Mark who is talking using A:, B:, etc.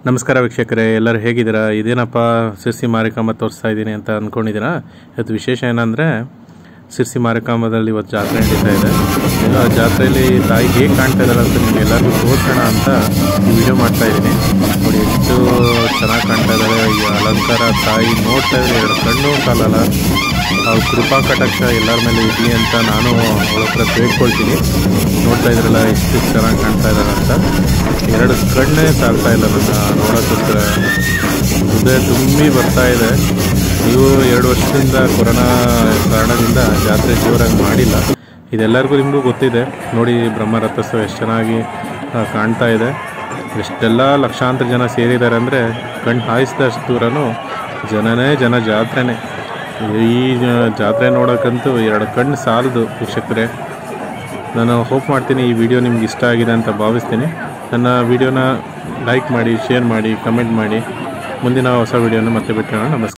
A: ನಮಸ್ಕಾರ ವೀಕ್ಷಕರೇ ಎಲ್ಲರೂ ಹೇಗಿದ್ದೀರಾ ಇದೇನಪ್ಪ ಸಿರ್ಸಿ ಮಾರಿಕಾಂಬ ತೋರಿಸ್ತಾ ಇದ್ದೀನಿ ಅಂತ ಅಂದ್ಕೊಂಡಿದ್ದೀರಾ ಇವತ್ತು ವಿಶೇಷ ಏನಂದರೆ ಸಿರ್ಸಿ ಮಾರಿಕಾಂಬದಲ್ಲಿ ಇವತ್ತು ಜಾತ್ರೆ ನಡೀತಾ ಇದೆ ಆ ಜಾತ್ರೆಯಲ್ಲಿ ತಾಯಿ ಹೇಗೆ ಕಾಣ್ತಾ ಇದ್ದಾರೆ ಅಂತ ನಿಮ್ಗೆ ಎಲ್ಲರಿಗೂ ತೋರಿಸೋಣ ಅಂತ ಈ ವಿಡಿಯೋ ಮಾಡ್ತಾ ಇದ್ದೀನಿ ನೋಡಿ ಎಷ್ಟು ಚೆನ್ನಾಗಿ ಕಾಣ್ತಾ ಇದ್ದಾರೆ ಈ ಅಲಂಕಾರ ತಾಯಿ ನೋಡ್ತಾ ಇದ್ರೆ ಎರಡು ಕಣ್ಣು ಸಾಲಲ್ಲ ಅವ್ರ ಕೃಪಾ ಕಟಾಕ್ಷ ಎಲ್ಲರ ಮೇಲೆ ಇರಲಿ ಅಂತ ನಾನು ಅವಳ ಹತ್ರ ಬೇಡ್ಕೊಳ್ತೀನಿ ನೋಡ್ತಾ ಇದ್ರಲ್ಲ ಎಷ್ಟು ಚೆನ್ನಾಗಿ ಕಾಣ್ತಾ ಇದ್ದಾರೆ ಅಂತ ಎರಡು ಕಣ್ಣೇ ಸಾಲ್ತಾ ಇಲ್ಲ ನನ್ನ ನೋಡೋಕ್ಕೋಸ್ಕರ ಹೃದಯ ತುಂಬಿ ಬರ್ತಾ ಇದೆ ನೀವು ಎರಡು ವರ್ಷದಿಂದ ಕೊರೋನಾ ಕಾರಣದಿಂದ ಜಾತ್ರೆ ಜೋರಾಗಿ ಮಾಡಿಲ್ಲ ಇದೆಲ್ಲರಿಗೂ ನಿಮಗೂ ಗೊತ್ತಿದೆ ನೋಡಿ ಬ್ರಹ್ಮ ರಥೋತ್ಸವ ಎಷ್ಟು ಚೆನ್ನಾಗಿ ಆ, ಕಾಣ್ತಾ ಇದೆ ಎಷ್ಟೆಲ್ಲ ಲಕ್ಷಾಂತರ ಜನ ಸೇರಿದ್ದಾರೆ ಅಂದರೆ ಕಣ್ಣು ಹಾಯಿಸಿದಷ್ಟು ದೂರನೂ ಜನನೇ ಜನ ಜಾತ್ರೆನೇ ಈ ಜ- ಜಾತ್ರೆ ನೋಡೋಕ್ಕಂತೂ ಎರಡು ಕಣ್ಣು ಸಾಲದು ವೀಕ್ಷಕರೇ ನಾನು ಹೋಪ್ ಮಾಡ್ತೀನಿ ಈ ವಿಡಿಯೋ ನಿಮ್ಗೆ ಇಷ್ಟ ಆಗಿದೆ ಅಂತ ಭಾವಿಸ್ತೀನಿ ನನ್ನ ವಿಡಿಯೋನ ಲೈಕ್ ಮಾಡಿ ಶೇರ್ ಮಾಡಿ ಕಮೆಂಟ್ ಮಾಡಿ ಮುಂದಿನ ಹೊಸ ವಿಡಿಯೋನ ಮತ್ತೆ ಬಿಟ್ಟೋಣ ನಮಸ್ಕಾರ